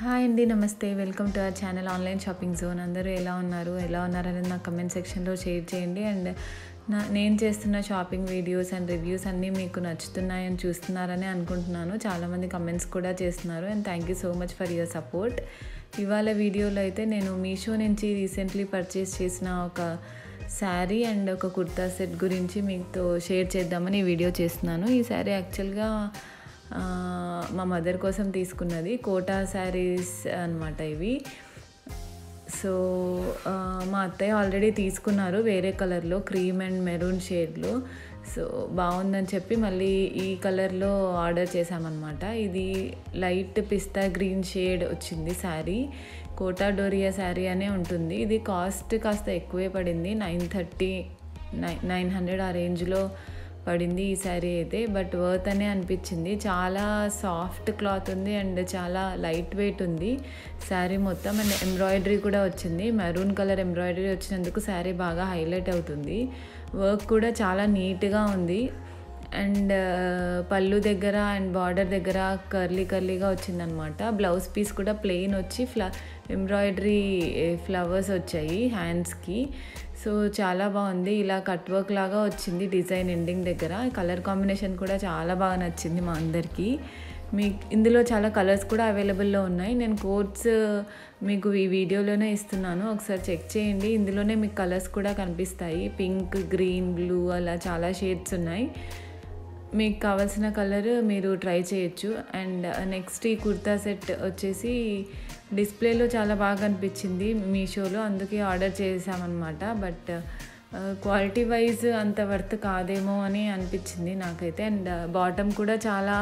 hi అండి నమస్తే welcome to our channel online shopping zone అందరూ ఎలా ఉన్నారు ఎలా ఉన్నారు అనేది నా కమెంట్ సెక్షన్లో షేర్ చేయండి అండ్ నా నేను చేస్తున్న షాపింగ్ వీడియోస్ అండ్ రివ్యూస్ అన్నీ మీకు నచ్చుతున్నాయని చూస్తున్నారని అనుకుంటున్నాను చాలామంది కమెంట్స్ కూడా చేస్తున్నారు and thank you so much for your support ఇవాళ వీడియోలో అయితే నేను మీషో నుంచి రీసెంట్లీ పర్చేస్ చేసిన ఒక శారీ అండ్ ఒక కుర్తా సెట్ గురించి మీతో షేర్ చేద్దామని ఈ వీడియో చేస్తున్నాను ఈ శారీ యాక్చువల్గా ఆ, మా మదర్ కోసం తీసుకున్నది కోటా శారీస్ అనమాట ఇవి సో ఆ, మా అత్తయ్య ఆల్రెడీ తీసుకున్నారు వేరే కలర్లో క్రీమ్ అండ్ మెరూన్ షేడ్లో సో బాగుందని చెప్పి మళ్ళీ ఈ కలర్లో ఆర్డర్ చేశామన్నమాట ఇది లైట్ పిస్తా గ్రీన్ షేడ్ వచ్చింది శారీ కోటా డోరియా శారీ అనే ఉంటుంది ఇది కాస్ట్ కాస్త ఎక్కువే పడింది nine thirty nine nine hundred ఆ రేంజ్లో పడింది ఈ శారీ అయితే బట్ వర్త్ అనే అనిపించింది చాలా సాఫ్ట్ క్లాత్ ఉంది అండ్ చాలా లైట్ వెయిట్ ఉంది శారీ మొత్తం అండ్ ఎంబ్రాయిడరీ కూడా వచ్చింది మెరూన్ కలర్ ఎంబ్రాయిడరీ వచ్చినందుకు శారీ బాగా హైలైట్ అవుతుంది వర్క్ కూడా చాలా నీట్గా ఉంది అండ్ పళ్ళు దగ్గర అండ్ బార్డర్ దగ్గర కర్లీ కర్లీగా వచ్చిందనమాట బ్లౌజ్ పీస్ కూడా ప్లెయిన్ వచ్చి ఫ్ల ఎంబ్రాయిడరీ ఫ్లవర్స్ వచ్చాయి హ్యాండ్స్కి సో చాలా బాగుంది ఇలా కట్ వర్క్ లాగా వచ్చింది డిజైన్ ఎండింగ్ దగ్గర కలర్ కాంబినేషన్ కూడా చాలా బాగా నచ్చింది మా అందరికీ మీ ఇందులో చాలా కలర్స్ కూడా అవైలబుల్లో ఉన్నాయి నేను కోడ్స్ మీకు ఈ వీడియోలోనే ఇస్తున్నాను ఒకసారి చెక్ చేయండి ఇందులోనే మీకు కలర్స్ కూడా కనిపిస్తాయి పింక్ గ్రీన్ బ్లూ అలా చాలా షేడ్స్ ఉన్నాయి మీకు కావాల్సిన కలర్ మీరు ట్రై చేయొచ్చు అండ్ నెక్స్ట్ ఈ కుర్తా సెట్ వచ్చేసి డిస్ప్లేలో చాలా బాగా అనిపించింది మీషోలో అందుకే ఆర్డర్ చేసామన్నమాట బట్ క్వాలిటీ వైజ్ అంత వర్త్ కాదేమో అని అనిపించింది నాకైతే అండ్ బాటమ్ కూడా చాలా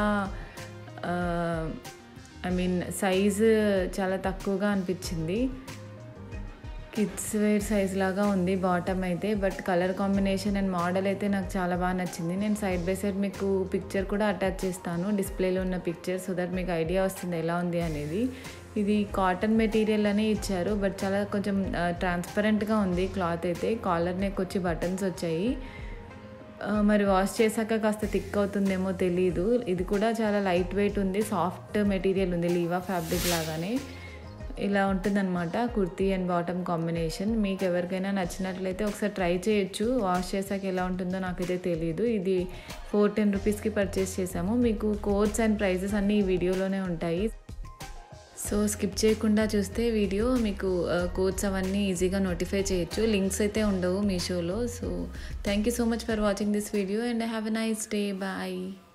ఐ మీన్ సైజు చాలా తక్కువగా అనిపించింది కిడ్స్ వేర్ సైజ్ లాగా ఉంది బాటమ్ అయితే but colour combination and model అయితే నాకు చాలా బాగా నచ్చింది నేను సైడ్ బై సైడ్ మీకు పిక్చర్ కూడా అటాచ్ చేస్తాను డిస్ప్లేలో ఉన్న పిక్చర్ సో దట్ మీకు ఐడియా వస్తుంది ఎలా ఉంది అనేది ఇది కాటన్ మెటీరియల్ అనే ఇచ్చారు బట్ చాలా కొంచెం ట్రాన్స్పరెంట్గా ఉంది క్లాత్ అయితే కాలర్ నెక్ వచ్చి బటన్స్ వచ్చాయి ఆ, మరి వాష్ చేశాక కాస్త థిక్ అవుతుందేమో తెలియదు ఇది కూడా చాలా లైట్ వెయిట్ ఉంది సాఫ్ట్ మెటీరియల్ ఉంది లీవా ఫ్యాబ్రిక్ లాగానే ఇలా ఉంటుందన్నమాట కుర్తీ అండ్ బాటమ్ కాంబినేషన్ మీకు ఎవరికైనా నచ్చినట్లయితే ఒకసారి ట్రై చేయొచ్చు వాష్ చేశాక ఎలా ఉంటుందో నాకైతే తెలియదు ఇది ఫోర్ టెన్ రూపీస్కి పర్చేస్ చేసాము మీకు కోడ్స్ అండ్ ప్రైజెస్ అన్నీ ఈ వీడియోలోనే ఉంటాయి సో స్కిప్ చేయకుండా చూస్తే వీడియో మీకు కోడ్స్ అవన్నీ ఈజీగా నోటిఫై చేయొచ్చు లింక్స్ అయితే ఉండవు మీషోలో so thank you so much for watching this video and have a nice day bye